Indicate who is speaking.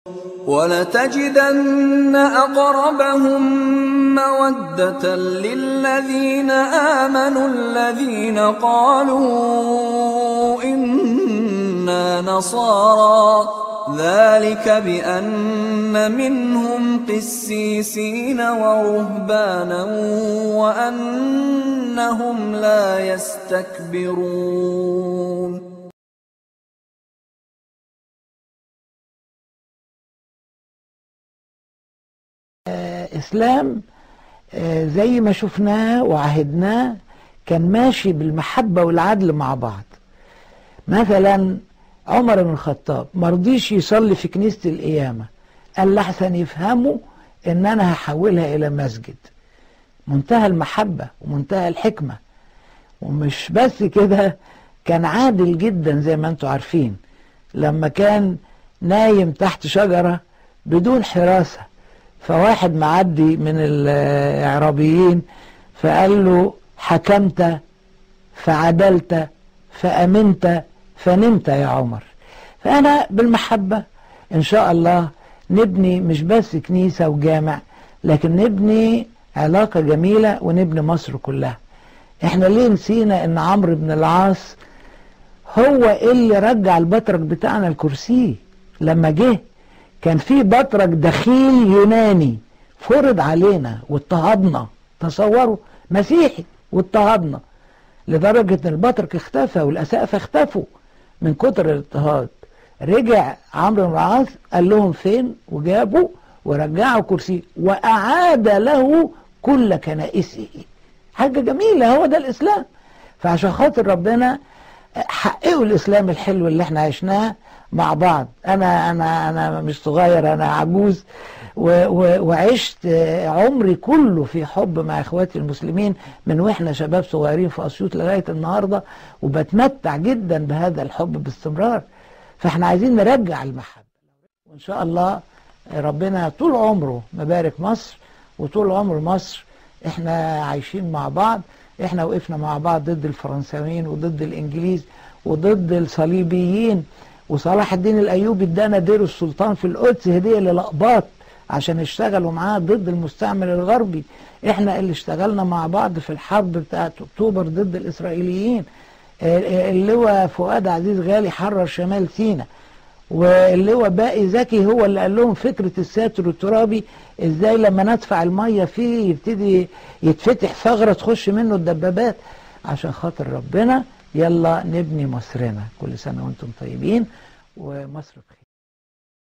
Speaker 1: وَلَتَجِدَنَّ أَقْرَبَهُم مَّوَدَّةً لِّلَّذِينَ آمَنُوا الَّذِينَ قَالُوا إِنَّا نَصَارَىٰ ۚ ذَٰلِكَ بِأَنَّ مِنْهُمْ قِسِّيسِينَ وَرُهْبَانًا وَأَنَّهُمْ لَا يَسْتَكْبِرُونَ
Speaker 2: إسلام زي ما شفناه وعهدناه كان ماشي بالمحبة والعدل مع بعض مثلا عمر بن الخطاب مرضيش يصلي في كنيسة القيامة قال لحسن يفهموا ان انا هحولها الى مسجد منتهى المحبة ومنتهى الحكمة ومش بس كده كان عادل جدا زي ما انتم عارفين لما كان نايم تحت شجرة بدون حراسة فواحد معدي من الإعرابيين فقال له حكمت فعدلت فأمنت فنمت يا عمر فأنا بالمحبة إن شاء الله نبني مش بس كنيسة وجامع لكن نبني علاقة جميلة ونبني مصر كلها احنا ليه نسينا ان عمرو بن العاص هو اللي رجع البطرك بتاعنا الكرسي لما جه كان في بطرك دخيل يوناني فرض علينا واضطهدنا تصوروا مسيحي واضطهدنا لدرجة ان البطرك اختفى والاسقفة اختفوا من كتر الاضطهاد رجع عمرو بن العاص قال لهم فين وجابوا ورجعوا كرسي واعاد له كل كنائسه حاجة جميلة هو ده الاسلام فعشان خاطر ربنا حققوا الاسلام الحلو اللي احنا عشناه مع بعض انا انا انا مش صغير انا عجوز و و وعشت عمري كله في حب مع اخواتي المسلمين من واحنا شباب صغيرين في اسيوط لغايه النهارده وبتمتع جدا بهذا الحب باستمرار فاحنا عايزين نرجع المحبه وان شاء الله ربنا طول عمره مبارك مصر وطول عمر مصر احنا عايشين مع بعض احنا وقفنا مع بعض ضد الفرنساويين وضد الانجليز وضد الصليبيين وصلاح الدين الايوبي ادانا دير السلطان في القدس هديه للاقباط عشان يشتغلوا معاه ضد المستعمر الغربي احنا اللي اشتغلنا مع بعض في الحرب بتاعت اكتوبر ضد الاسرائيليين اللواء فؤاد عزيز غالي حرر شمال سينا واللواء باقي زكي هو اللي قال لهم فكرة الساتر الترابي ازاي لما ندفع المية فيه يبتدي يتفتح ثغرة تخش منه الدبابات عشان خاطر ربنا يلا نبني مصرنا كل سنة وانتم طيبين ومصر بخير